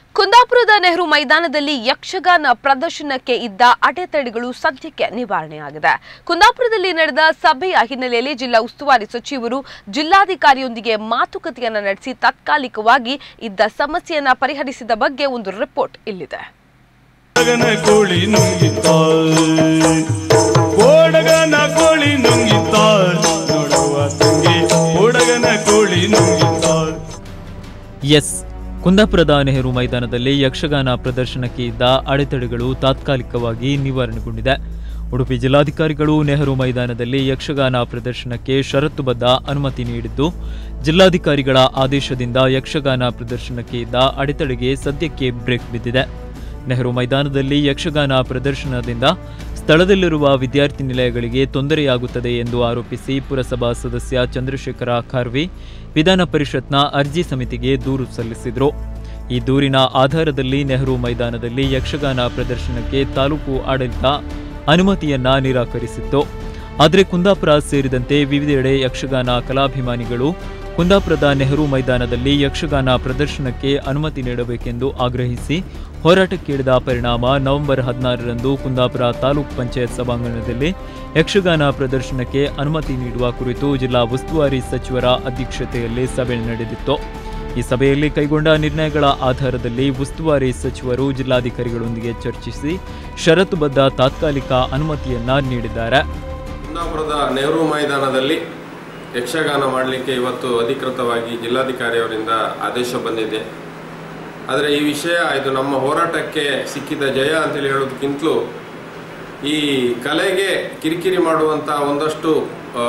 ಕುಂದಾಪುರದ ನೆಹರು ಮೈದಾನದಲ್ಲಿ ಯಕ್ಷಗಾನ ಪ್ರದರ್ಶನಕ್ಕೆ ಇದ್ದ ಅಡೆತಡೆಗಳು ಸದ್ಯಕ್ಕೆ ನಿವಾರಣೆಯಾಗಿದೆ ಕುಂದಾಪುರದಲ್ಲಿ ನಡೆದ ಸಭೆಯ ಹಿನ್ನೆಲೆಯಲ್ಲಿ ಜಿಲ್ಲಾ ಉಸ್ತುವಾರಿ ಸಚಿವರು ಜಿಲ್ಲಾಧಿಕಾರಿಯೊಂದಿಗೆ ಮಾತುಕತೆಯನ್ನ ನಡೆಸಿ ತಾತ್ಕಾಲಿಕವಾಗಿ ಇದ್ದ ಸಮಸ್ಯೆಯನ್ನ ಪರಿಹರಿಸಿದ ಬಗ್ಗೆ ಒಂದು ರಿಪೋರ್ಟ್ ಇಲ್ಲಿದೆ ಕೋಡಗನ ಕೋಳಿ ನುಂಗಿತ್ತಾಳ್ ಕೋಡಗನ ಕೋಳಿ ನುಂಗಿತ್ತಾಳ್ ನೋಡುವ ತಂಗಿ ಕೋಡಗನ ಕೋಳಿ ನುಂಗಿತ್ತಾಳ್ ಎಸ್ ಕುಂದಾಪುರದ ನೆಹರು ಮೈದಾನದಲ್ಲಿ ಯಕ್ಷಗಾನ ಪ್ರದರ್ಶನಕ್ಕೆ ಇದ್ದ ಅಡೆತಡೆಗಳು ತಾತ್ಕಾಲಿಕವಾಗಿ ನಿವಾರಣೆಗೊಂಡಿದೆ ಉಡುಪಿ ಜಿಲ್ಲಾಧಿಕಾರಿಗಳು ನೆಹರು ಮೈದಾನದಲ್ಲಿ ಯಕ್ಷಗಾನ ಪ್ರದರ್ಶನಕ್ಕೆ ಷರತ್ತುಬದ್ಧ ಅನುಮತಿ ನೀಡಿದ್ದು ಜಿಲ್ಲಾಧಿಕಾರಿಗಳ ಆದೇಶದಿಂದ ಯಕ್ಷಗಾನ ಪ್ರದರ್ಶನಕ್ಕೆ ಇದ್ದ ಅಡೆತಡೆಗೆ ಸದ್ಯಕ್ಕೆ ಬ್ರೇಕ್ ಬಿದ್ದಿದೆ ನೆಹರು ಮೈದಾನದಲ್ಲಿ ಯಕ್ಷಗಾನ ಪ್ರದರ್ಶನದಿಂದ ಸ್ಥಳದಲ್ಲಿರುವ ವಿದ್ಯಾರ್ಥಿ ನಿಲಯಗಳಿಗೆ ತೊಂದರೆಯಾಗುತ್ತದೆ ಎಂದು ಆರೋಪಿಸಿ ಪುರಸಭಾ ಸದಸ್ಯ ಚಂದ್ರಶೇಖರ ಖಾರ್ವಿ ವಿಧಾನ ಪರಿಷತ್ನ ಅರ್ಜಿ ಸಮಿತಿಗೆ ದೂರು ಸಲ್ಲಿಸಿದರು ಈ ದೂರಿನ ಆಧಾರದಲ್ಲಿ ನೆಹರು ಮೈದಾನದಲ್ಲಿ ಯಕ್ಷಗಾನ ಪ್ರದರ್ಶನಕ್ಕೆ ತಾಲೂಕು ಆಡಳಿತ ಅನುಮತಿಯನ್ನ ನಿರಾಕರಿಸಿತ್ತು ಆದರೆ ಕುಂದಾಪುರ ಸೇರಿದಂತೆ ವಿವಿಧೆಡೆ ಯಕ್ಷಗಾನ ಕಲಾಭಿಮಾನಿಗಳು ಕುಂದಾಪುರದ ನೆಹರು ಮೈದಾನದಲ್ಲಿ ಯಕ್ಷಗಾನ ಪ್ರದರ್ಶನಕ್ಕೆ ಅನುಮತಿ ನೀಡಬೇಕೆಂದು ಆಗ್ರಹಿಸಿ ಹೋರಾಟಕ್ಕಿಳಿದ ಪರಿಣಾಮ ನವೆಂಬರ್ ಹದಿನಾರರಂದು ಕುಂದಾಪುರ ತಾಲೂಕ್ ಪಂಚಾಯತ್ ಸಭಾಂಗಣದಲ್ಲಿ ಯಕ್ಷಗಾನ ಪ್ರದರ್ಶನಕ್ಕೆ ಅನುಮತಿ ನೀಡುವ ಕುರಿತು ಜಿಲ್ಲಾ ಉಸ್ತುವಾರಿ ಸಚಿವರ ಅಧ್ಯಕ್ಷತೆಯಲ್ಲಿ ಸಭೆ ನಡೆದಿತ್ತು ಈ ಸಭೆಯಲ್ಲಿ ಕೈಗೊಂಡ ನಿರ್ಣಯಗಳ ಆಧಾರದಲ್ಲಿ ಉಸ್ತುವಾರಿ ಸಚಿವರು ಜಿಲ್ಲಾಧಿಕಾರಿಗಳೊಂದಿಗೆ ಚರ್ಚಿಸಿ ಷರತ್ತುಬದ್ಧ ತಾತ್ಕಾಲಿಕ ಅನುಮತಿಯನ್ನ ನೀಡಿದ್ದಾರೆ ಕುಂದಾಪುರದ ನೆಹರು ಮೈದಾನದಲ್ಲಿ ಯಕ್ಷಗಾನ ಮಾಡಲಿಕ್ಕೆ ಇವತ್ತು ಅಧಿಕೃತವಾಗಿ ಜಿಲ್ಲಾಧಿಕಾರಿಯವರಿಂದ ಆದೇಶ ಬಂದಿದೆ ಆದರೆ ಈ ವಿಷಯ ಇದು ನಮ್ಮ ಹೋರಾಟಕ್ಕೆ ಸಿಕ್ಕಿದ ಜಯ ಅಂತೇಳಿ ಹೇಳೋದಕ್ಕಿಂತಲೂ ಈ ಕಲೆಗೆ ಕಿರಿಕಿರಿ ಮಾಡುವಂಥ ಒಂದಷ್ಟು ಆ,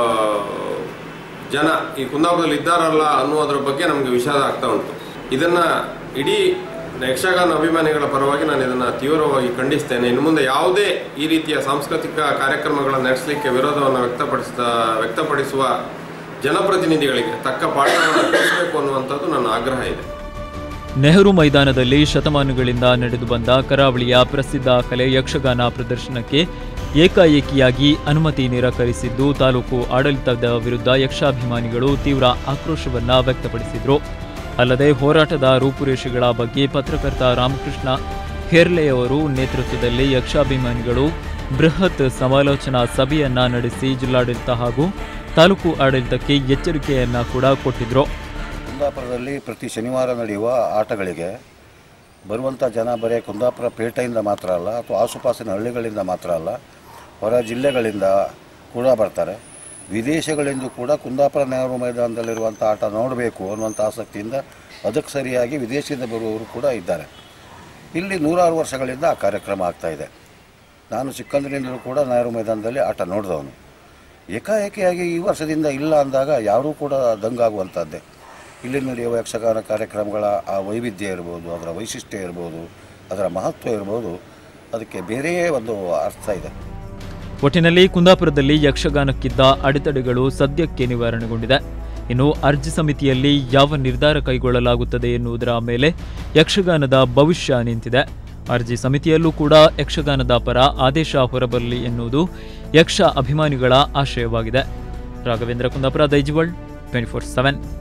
ಜನ ಈ ಕುಂದಾಪುರದಲ್ಲಿ ಇದ್ದಾರಲ್ಲ ಅನ್ನುವುದರ ಬಗ್ಗೆ ನಮಗೆ ವಿಷಾದ ಆಗ್ತಾ ಉಂಟು ಇದನ್ನು ಇಡೀ ಯಕ್ಷಗಾನ ಅಭಿಮಾನಿಗಳ ಪರವಾಗಿ ನಾನು ಇದನ್ನು ತೀವ್ರವಾಗಿ ಖಂಡಿಸ್ತೇನೆ ಇನ್ನು ಮುಂದೆ ಯಾವುದೇ ಈ ರೀತಿಯ ಸಾಂಸ್ಕೃತಿಕ ಕಾರ್ಯಕ್ರಮಗಳನ್ನು ನಡೆಸಲಿಕ್ಕೆ ವಿರೋಧವನ್ನು ವ್ಯಕ್ತಪಡಿಸಿದ ವ್ಯಕ್ತಪಡಿಸುವ ಜನಪ್ರತಿನಿಧಿಗಳಿಗೆ ತಕ್ಕ ಪಾಠವನ್ನು ಕಲಿಸಬೇಕು ಅನ್ನುವಂಥದ್ದು ನನ್ನ ಆಗ್ರಹ ಇದೆ ನೆಹರು ಮೈದಾನದಲ್ಲಿ ಶತಮಾನಗಳಿಂದ ನಡೆದು ಬಂದ ಕರಾವಳಿಯ ಪ್ರಸಿದ್ಧ ಕಲೆ ಯಕ್ಷಗಾನ ಪ್ರದರ್ಶನಕ್ಕೆ ಏಕಾಏಕಿಯಾಗಿ ಅನುಮತಿ ನಿರಾಕರಿಸಿದ್ದು ತಾಲೂಕು ಆಡಳಿತದ ವಿರುದ್ಧ ಯಕ್ಷಾಭಿಮಾನಿಗಳು ತೀವ್ರ ಆಕ್ರೋಶವನ್ನ ವ್ಯಕ್ತಪಡಿಸಿದರು ಅಲ್ಲದೆ ಹೋರಾಟದ ರೂಪುರೇಷೆಗಳ ಬಗ್ಗೆ ಪತ್ರಕರ್ತ ರಾಮಕೃಷ್ಣ ಹೇರ್ಲೆಯವರು ನೇತೃತ್ವದಲ್ಲಿ ಯಕ್ಷಾಭಿಮಾನಿಗಳು ಬೃಹತ್ ಸಮಾಲೋಚನಾ ಸಭೆಯನ್ನ ನಡೆಸಿ ಜಿಲ್ಲಾಡಳಿತ ಹಾಗೂ ತಾಲೂಕು ಆಡಳಿತಕ್ಕೆ ಎಚ್ಚರಿಕೆಯನ್ನ ಕೂಡ ಕೊಟ್ಟಿದ್ರು ಕುಂದಾಪುರದಲ್ಲಿ ಪ್ರತಿ ಶನಿವಾರ ನಡೆಯುವ ಆಟಗಳಿಗೆ ಬರುವಂಥ ಜನ ಬರೀ ಕುಂದಾಪುರ ಪೇಟೆಯಿಂದ ಮಾತ್ರ ಅಲ್ಲ ಅಥವಾ ಆಸುಪಾಸಿನ ಹಳ್ಳಿಗಳಿಂದ ಮಾತ್ರ ಅಲ್ಲ ಹೊರ ಜಿಲ್ಲೆಗಳಿಂದ ಕೂಡ ಬರ್ತಾರೆ ವಿದೇಶಗಳಿಂದ ಕೂಡ ಕುಂದಾಪುರ ನೆಹರು ಮೈದಾನದಲ್ಲಿರುವಂಥ ಆಟ ನೋಡಬೇಕು ಅನ್ನುವಂಥ ಆಸಕ್ತಿಯಿಂದ ಅದಕ್ಕೆ ಸರಿಯಾಗಿ ವಿದೇಶದಿಂದ ಬರುವವರು ಕೂಡ ಇದ್ದಾರೆ ಇಲ್ಲಿ ನೂರಾರು ವರ್ಷಗಳಿಂದ ಆ ಕಾರ್ಯಕ್ರಮ ಆಗ್ತಾ ಇದೆ ನಾನು ಚಿಕ್ಕಂದಿನಿಂದಲೂ ಕೂಡ ನೆಹರು ಮೈದಾನದಲ್ಲಿ ಆಟ ನೋಡಿದವನು ಏಕಾಏಕಿಯಾಗಿ ಈ ವರ್ಷದಿಂದ ಇಲ್ಲ ಅಂದಾಗ ಯಾರೂ ಕೂಡ ದಂಗಾಗುವಂಥದ್ದೇ ಇಲ್ಲಿ ನಡೆಯುವ ಯಕ್ಷಗಾನ ಕಾರ್ಯಕ್ರಮಗಳ ಆ ವೈವಿಧ್ಯ ಇರ್ಬೋದು ಅದರ ವೈಶಿಷ್ಟ್ಯ ಇರ್ಬೋದು ಅದರ ಮಹತ್ವ ಇರ್ಬೋದು ಅದಕ್ಕೆ ಬೇರೆಯೇ ಒಂದು ಅರ್ಥ ಇದೆ ಒಟ್ಟಿನಲ್ಲಿ ಕುಂದಾಪುರದಲ್ಲಿ ಯಕ್ಷಗಾನಕ್ಕಿದ್ದ ಅಡೆತಡೆಗಳು ಸದ್ಯಕ್ಕೆ ನಿವಾರಣೆಗೊಂಡಿದೆ ಇನ್ನು ಅರ್ಜಿ ಸಮಿತಿಯಲ್ಲಿ ಯಾವ ನಿರ್ಧಾರ ಕೈಗೊಳ್ಳಲಾಗುತ್ತದೆ ಎನ್ನುವುದರ ಮೇಲೆ ಯಕ್ಷಗಾನದ ಭವಿಷ್ಯ ನಿಂತಿದೆ ಅರ್ಜಿ ಸಮಿತಿಯಲ್ಲೂ ಕೂಡ ಯಕ್ಷಗಾನದ ಪರ ಆದೇಶ ಹೊರಬರಲಿ ಎನ್ನುವುದು ಯಕ್ಷ ಅಭಿಮಾನಿಗಳ ಆಶಯವಾಗಿದೆ ರಾಘವೇಂದ್ರ ಕುಂದಾಪುರ ದೈಜಿವಳ್ ಟ್ವೆಂಟಿ ಫೋರ್ ಸೆವೆನ್